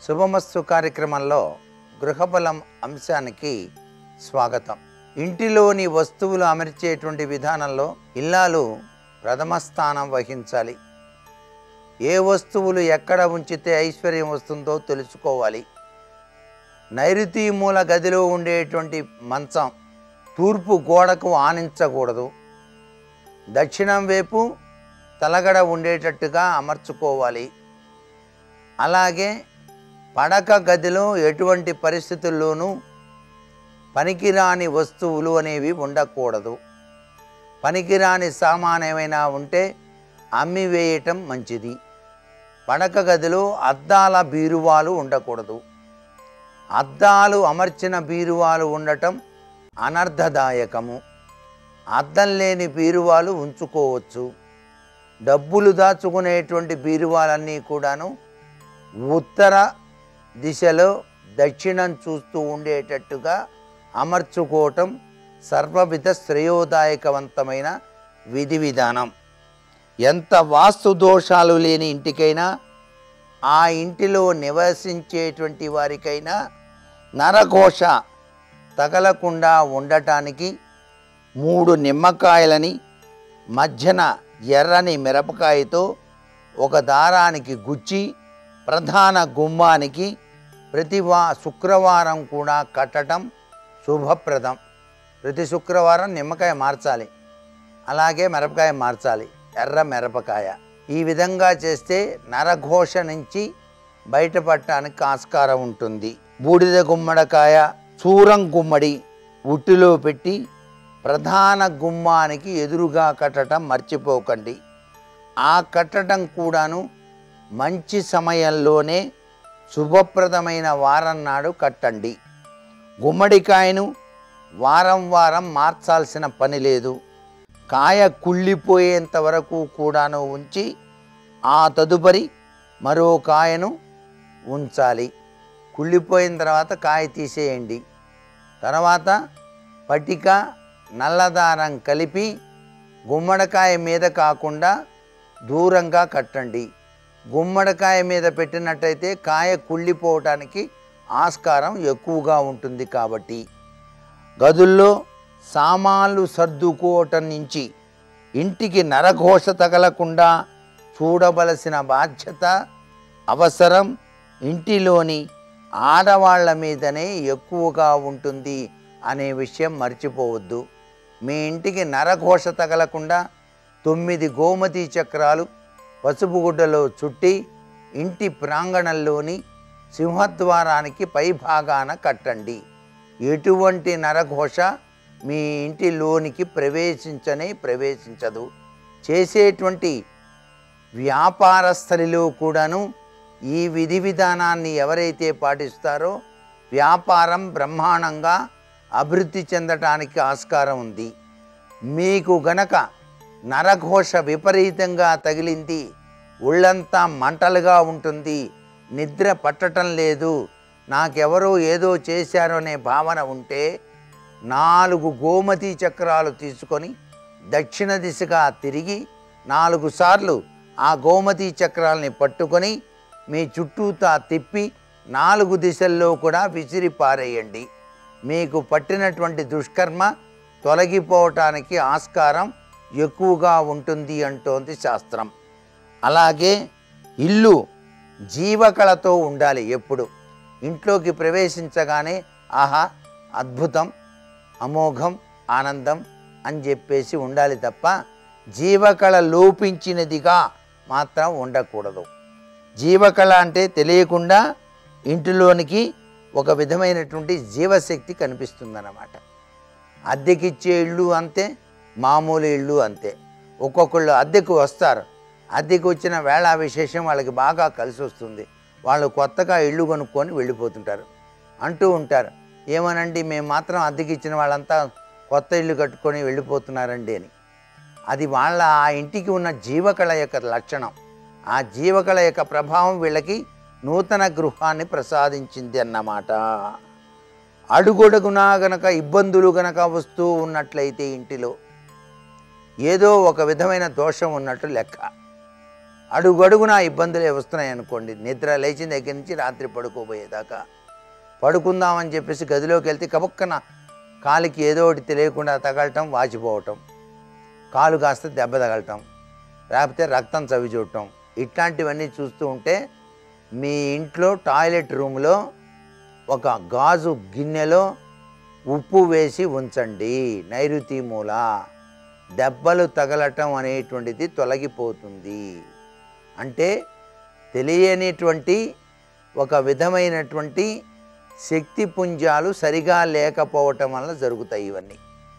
శుభమస్తు కార్యక్రమంలో గృహబలం అంశానికి స్వాగతం ఇంటిలోని వస్తువులు అమర్చేటువంటి విధానంలో ఇల్లాలు ప్రథమ స్థానం వహించాలి ఏ వస్తువులు ఎక్కడ ఉంచితే ఐశ్వర్యం వస్తుందో తెలుసుకోవాలి నైరుతి మూల గదిలో ఉండేటువంటి మంచం తూర్పు గోడకు ఆనించకూడదు దక్షిణం వైపు తలగడ ఉండేటట్టుగా అమర్చుకోవాలి అలాగే పడక గదిలో ఎటువంటి పరిస్థితుల్లోనూ పనికిరాని వస్తువులు అనేవి ఉండకూడదు పనికిరాని సామాన్ ఏమైనా ఉంటే అమ్మి వేయటం మంచిది పడక గదిలో అద్దాల బీరువాలు ఉండకూడదు అద్దాలు అమర్చిన బీరువాలు ఉండటం అనర్థదాయకము అద్దం లేని బీరువాలు ఉంచుకోవచ్చు డబ్బులు దాచుకునేటువంటి బీరువాలన్నీ కూడాను ఉత్తర దిశలో దక్షిణం చూస్తూ ఉండేటట్టుగా అమర్చుకోవటం సర్వవిధ శ్రేయోదాయకవంతమైన విధి విధానం ఎంత వాస్తు దోషాలు లేని ఇంటికైనా ఆ ఇంటిలో నివసించేటువంటి వారికైనా నరఘోష తగలకుండా ఉండటానికి మూడు నిమ్మకాయలని మధ్యన ఎర్రని మిరపకాయతో ఒక దారానికి గుచ్చి ప్రధాన గుమ్మానికి ప్రతి వా శుక్రవారం కూడా కట్టడం శుభప్రదం ప్రతి శుక్రవారం నిమ్మకాయ మార్చాలి అలాగే మిరపకాయ మార్చాలి ఎర్ర మిరపకాయ ఈ విధంగా చేస్తే నరఘోష నుంచి బయటపడటానికి ఆస్కారం ఉంటుంది బూడిద గుమ్మడికాయ చూరం గుమ్మడి ఉట్టిలో పెట్టి ప్రధాన గుమ్మానికి ఎదురుగా కట్టడం మర్చిపోకండి ఆ కట్టడం కూడాను మంచి సమయంలోనే శుభప్రదమైన వారం నాడు కట్టండి గుమ్మడికాయను వారం వారం మార్చాల్సిన పని లేదు కాయ కుళ్ళిపోయేంత వరకు కూడాను ఉంచి ఆ తదుపరి మరో కాయను ఉంచాలి కుళ్ళిపోయిన తర్వాత కాయ తీసేయండి తర్వాత పటిక నల్లదారం కలిపి గుమ్మడికాయ మీద కాకుండా దూరంగా కట్టండి గుమ్మడికాయ మీద పెట్టినట్టయితే కాయ కుళ్ళిపోవటానికి ఆస్కారం ఎక్కువగా ఉంటుంది కాబట్టి గదుల్లో సామాన్లు సర్దుకోవటం నుంచి ఇంటికి నరఘోష తగలకుండా చూడవలసిన బాధ్యత అవసరం ఇంటిలోని ఆడవాళ్ల మీదనే ఎక్కువగా ఉంటుంది అనే విషయం మర్చిపోవద్దు మీ ఇంటికి నరఘోష తగలకుండా తొమ్మిది గోమతి చక్రాలు పసుపు గుడ్డలో చుట్టి ఇంటి ప్రాంగణంలోని సింహద్వారానికి పైభాగాన కట్టండి ఎటువంటి నరఘోష మీ ఇంటిలోనికి ప్రవేశించనే ప్రవేశించదు చేసేటువంటి వ్యాపారస్థలిలో కూడాను ఈ విధి విధానాన్ని ఎవరైతే పాటిస్తారో వ్యాపారం బ్రహ్మాండంగా అభివృద్ధి చెందటానికి ఆస్కారం ఉంది మీకు గనక నరఘోష విపరీతంగా తగిలింది ఒళ్ళంతా మంటలుగా ఉంటుంది నిద్ర పట్టటం లేదు నాకెవరో ఏదో చేశారో అనే భావన ఉంటే నాలుగు గోమతి చక్రాలు తీసుకొని దక్షిణ దిశగా తిరిగి నాలుగు సార్లు ఆ గోమతి చక్రాలని పట్టుకొని మీ చుట్టూతా తిప్పి నాలుగు దిశల్లో కూడా విసిరి పారేయండి మీకు పట్టినటువంటి దుష్కర్మ తొలగిపోవటానికి ఆస్కారం ఎక్కువగా ఉంటుంది అంటోంది శాస్త్రం అలాగే ఇల్లు జీవకళతో ఉండాలి ఎప్పుడు ఇంట్లోకి ప్రవేశించగానే ఆహా అద్భుతం అమోఘం ఆనందం అని చెప్పేసి ఉండాలి తప్ప జీవకళ లోపించినదిగా మాత్రం ఉండకూడదు జీవకళ అంటే తెలియకుండా ఇంటిలోనికి ఒక విధమైనటువంటి జీవశక్తి కనిపిస్తుందన్నమాట అద్దెకిచ్చే ఇళ్ళు అంతే మామూలు ఇళ్ళు అంతే ఒక్కొక్కళ్ళు అద్దెకు వస్తారు అద్దెకు వచ్చిన వేళ విశేషం వాళ్ళకి బాగా కలిసి వస్తుంది వాళ్ళు కొత్తగా ఇళ్ళు కొనుక్కొని వెళ్ళిపోతుంటారు అంటూ ఉంటారు ఏమనండి మేము మాత్రం అద్దెకి ఇచ్చిన వాళ్ళంతా కొత్త ఇల్లు కట్టుకొని వెళ్ళిపోతున్నారండి అని అది వాళ్ళ ఆ ఇంటికి ఉన్న జీవకళ యొక్క లక్షణం ఆ జీవకళ యొక్క ప్రభావం వీళ్ళకి నూతన గృహాన్ని ప్రసాదించింది అన్నమాట అడుగొడుగునా గనక ఇబ్బందులు గనక వస్తూ ఉన్నట్లయితే ఇంటిలో ఏదో ఒక విధమైన దోషం ఉన్నట్టు లెక్క అడుగడుగున ఇబ్బందులే వస్తున్నాయి అనుకోండి నిద్ర లేచిన దగ్గర నుంచి రాత్రి పడుకోబోయేదాకా పడుకుందామని చెప్పేసి గదిలోకి వెళ్తే కబుక్కన కాలికి ఏదో ఒకటి తెలియకుండా తగలటం వాచిపోవటం కాలు కాస్త దెబ్బ తగలటం లేకపోతే రక్తం చవి చూడటం ఇట్లాంటివన్నీ చూస్తూ ఉంటే మీ ఇంట్లో టాయిలెట్ రూమ్లో ఒక గాజు గిన్నెలో ఉప్పు వేసి ఉంచండి నైరుతి మూల దెబ్బలు తగలటం అనేటువంటిది తొలగిపోతుంది అంటే తెలియనిటువంటి ఒక విధమైనటువంటి శక్తి పుంజాలు సరిగా లేకపోవటం వల్ల జరుగుతాయి ఇవన్నీ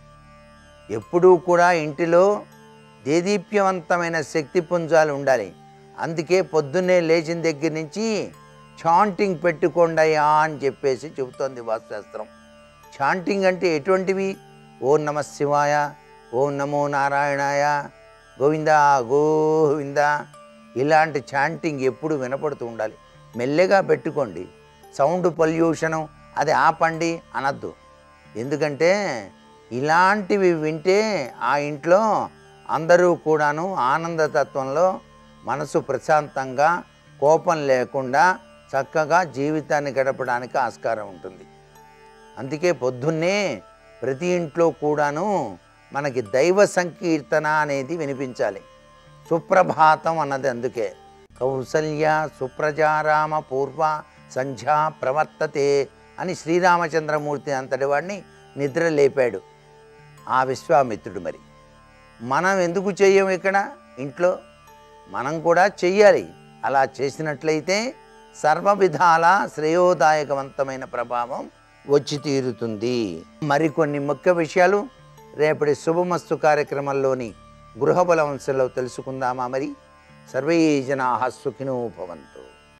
ఎప్పుడూ కూడా ఇంటిలో దేదీప్యవంతమైన శక్తి పుంజాలు ఉండాలి అందుకే పొద్దున్నే లేచిన దగ్గర నుంచి చాంటింగ్ పెట్టుకోండయ్యా అని చెప్పేసి చెబుతోంది వాస్తుశాస్త్రం చాంటింగ్ అంటే ఎటువంటివి ఓం నమ శివాయ ఓం నమో నారాయణాయ గోవింద గోవింద ఇలాంటి చాంటింగ్ ఎప్పుడు వినపడుతూ ఉండాలి మెల్లగా పెట్టుకోండి సౌండ్ పొల్యూషను అది ఆపండి అనద్దు ఎందుకంటే ఇలాంటివి వింటే ఆ ఇంట్లో అందరూ కూడాను ఆనందతత్వంలో మనసు ప్రశాంతంగా కోపం లేకుండా చక్కగా జీవితాన్ని గడపడానికి ఆస్కారం ఉంటుంది అందుకే పొద్దున్నే ప్రతి ఇంట్లో కూడాను మనకి దైవ సంకీర్తన అనేది వినిపించాలి సుప్రభాతం అన్నది అందుకే కౌసల్య సుప్రజారామ పూర్వ సంధ్యా ప్రవర్తతే అని శ్రీరామచంద్రమూర్తి అంతటి వాడిని నిద్ర లేపాడు ఆ విశ్వామిత్రుడు మరి మనం ఎందుకు చెయ్యం ఇక్కడ ఇంట్లో మనం కూడా చెయ్యాలి అలా చేసినట్లయితే సర్వ విధాల శ్రేయోదాయకవంతమైన ప్రభావం వచ్చి తీరుతుంది మరికొన్ని ముఖ్య విషయాలు రేపటి శుభమస్తు కార్యక్రమంలోని గృహబల వంశంలో తెలుసుకుందామా మరి సర్వే జనా సుఖినో భవంతు